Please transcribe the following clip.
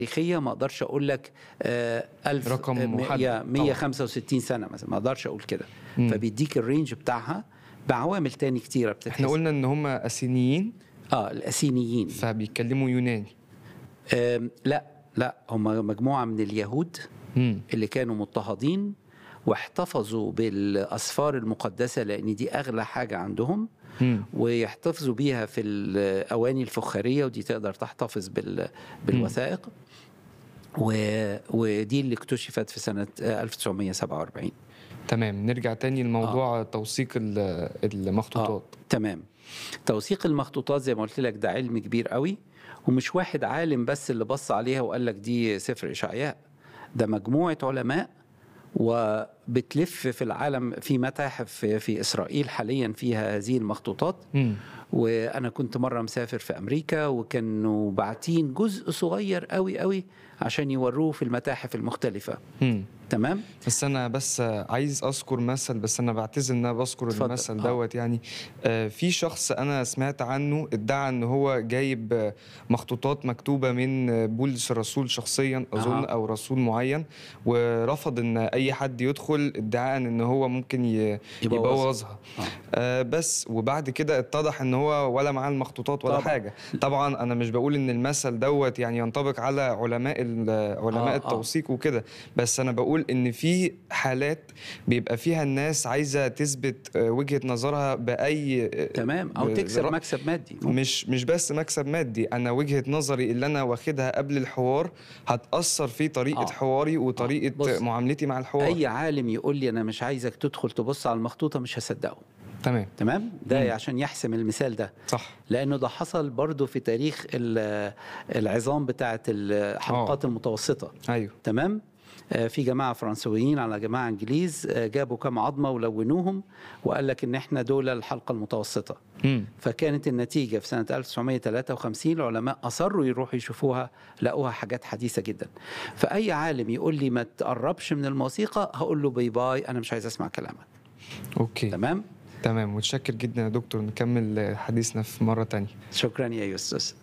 تاريخيه ما اقدرش اقول لك آه، 1000 رقم آه، محدد مية- طبعاً. 165 سنه مثلا ما اقدرش اقول كده مم. فبيديك الرينج بتاعها بعوامل تاني كتيره بتتحسب احنا قلنا ان هم اسينيين اه الاسينيين فبيتكلموا يوناني آم، لا لا هم مجموعه من اليهود امم اللي كانوا مضطهدين واحتفظوا بالاسفار المقدسه لان دي اغلى حاجه عندهم امم ويحتفظوا بيها في الاواني الفخاريه ودي تقدر تحتفظ بال بالوثائق و... ودي اللي اكتشفت في سنه 1947 تمام نرجع تاني لموضوع توثيق ال- المخطوطات تمام توثيق المخطوطات زي ما قلت لك ده علم كبير قوي ومش واحد عالم بس اللي بص عليها وقال لك دي سفر اشعياء ده مجموعه علماء وبتلف في العالم في متاحف في- في اسرائيل حاليا فيها هذه المخطوطات امم وانا كنت مره مسافر في امريكا وكانوا باعتين جزء صغير قوي قوي عشان يوروه في المتاحف المختلفه امم تمام بس انا بس عايز اذكر مثل بس انا بعتذر ان انا بذكر اتفضل. المثل آه. دوت يعني آه، في شخص انا سمعت عنه ادعى ان هو جايب آه، مخطوطات مكتوبه من آه، بولس الرسول شخصيا اظن أها. او رسول معين ورفض ان اي حد يدخل ادعاء ان هو ممكن ي- يبوظ. يبوظها آه. آه بس وبعد كده اتضح ان هو ولا معاه المخطوطات ولا طبعا. حاجه طبعا انا مش بقول ان المثل دوت يعني ينطبق على علماء ال- علماء آه، آه. التوثيق وكده بس انا بقول ان في حالات بيبقى فيها الناس عايزه تثبت آه، وجهه نظرها باي آه، تمام او ب- تكسب رأ- مكسب مادي مش مش بس مكسب مادي انا وجهه نظري اللي انا واخدها قبل الحوار هتاثر في طريقه آه. حواري وطريقه بص، معاملتي مع الحوار اي عالم يقول لي انا مش عايزك تدخل تبص على المخطوطه مش هصدقه تمام تمام ده مم. عشان يحسم المثال ده صح لانه ده حصل برضو في تاريخ ال- العظام بتاعه الحلقات المتوسطه ايوه تمام آه، في جماعه فرنسويين على جماعه انجليز آه، جابوا كام عظمه ولونوهم وقال لك ان احنا دول الحلقه المتوسطه امم فكانت النتيجه في سنه 1953 العلماء اصروا يروحوا يشوفوها لقوها حاجات حديثه جدا فاي عالم يقول لي ما تقربش من الموسيقى هقول له باي باي انا مش عايز اسمع كلامك اوكي تمام تمام متشكر جدا يا دكتور نكمل حديثنا في مرة تانية شكرا يا يوسف